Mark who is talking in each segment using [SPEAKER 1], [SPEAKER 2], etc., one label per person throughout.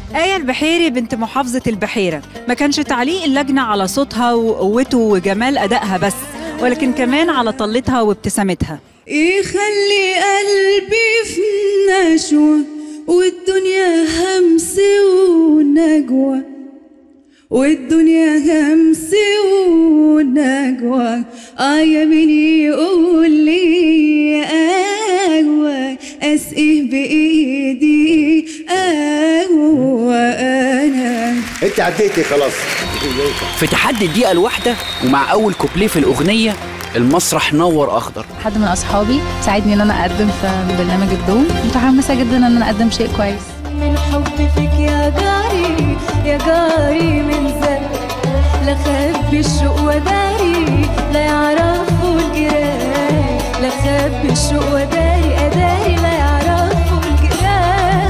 [SPEAKER 1] آية البحيري بنت محافظة البحيرة ما كانش تعليق اللجنة على صوتها وقوته وجمال أدائها بس ولكن كمان على طلتها وابتسامتها
[SPEAKER 2] يخلي قلبي في نشوة والدنيا همس ونجوى والدنيا همس ونجوى اه يا مين يقول لي قهوة اسقيه بايدي قهوة انا
[SPEAKER 3] انت عديتي خلاص
[SPEAKER 4] في تحدي الدقيقة الواحدة ومع أول كوبليه في الأغنية المسرح نور أخضر
[SPEAKER 5] حد من اصحابي ساعدني ان انا اقدم في برنامج الدوم متحمسه جدا ان انا اقدم شيء كويس
[SPEAKER 2] من حبي فيك يا جاري يا جاري من زمان لا خبي الشوق وداري لا يعرفوا الجيران لا خبي الشوق وداري اداري لا يعرفوا الجيران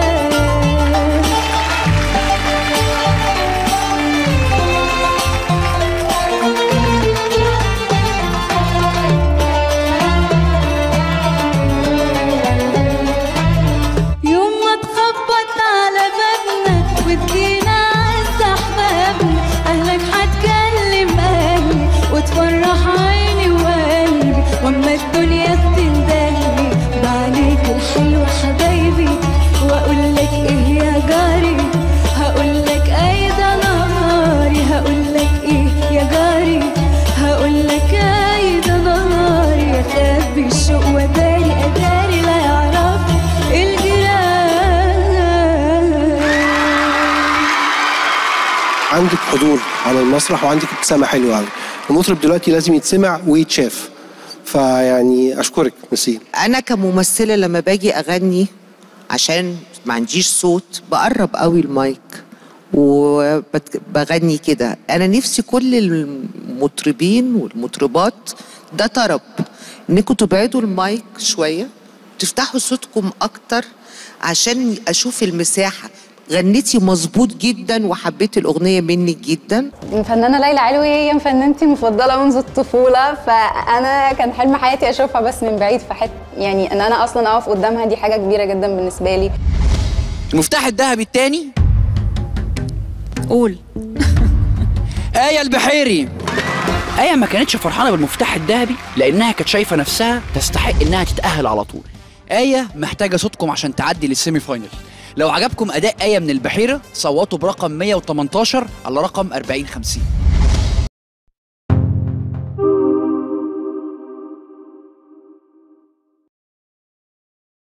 [SPEAKER 2] يوم ما تخبط على بابنا وتجينا عز احبابنا اهلك هتكلم اهلي وتفرح عيني وقلبي واما الدنيا بتندهلي بعليك الحلو حبايبي واقول لك ايه يا جاري هقول لك اي ده نهاري هقول لك ايه يا جاري هقول لك اي ده نهاري اخبي الشوق وداري اداري لا يعرف الجيران
[SPEAKER 6] عندك حضور على المسرح وعندك ابتسامه حلوه قوي المطرب دلوقتي لازم يتسمع ويتشاف فيعني اشكرك ميرسي
[SPEAKER 7] انا كممثله لما باجي اغني عشان ما عنديش صوت بقرب قوي المايك وبغني كده انا نفسي كل المطربين والمطربات ده طرب انكم تبعدوا المايك شويه تفتحوا صوتكم اكتر عشان اشوف المساحه غنيتي مظبوط جدا وحبيت الاغنيه منك جدا
[SPEAKER 5] الفنانه ليلى علوي هي فنانتي المفضله منذ الطفوله فانا كان حلم حياتي اشوفها بس من بعيد في حته يعني ان انا اصلا اقف قدامها دي حاجه كبيره جدا بالنسبه لي
[SPEAKER 4] المفتاح الذهبي الثاني
[SPEAKER 1] قول
[SPEAKER 4] آية البحيري آية ما كانتش فرحانة بالمفتاح الذهبي لأنها كانت شايفة نفسها تستحق إنها تتأهل على طول آية محتاجة صوتكم عشان تعدي للسيمي فاينل لو عجبكم أداء آية من البحيرة صوتوا برقم 118 على رقم 4050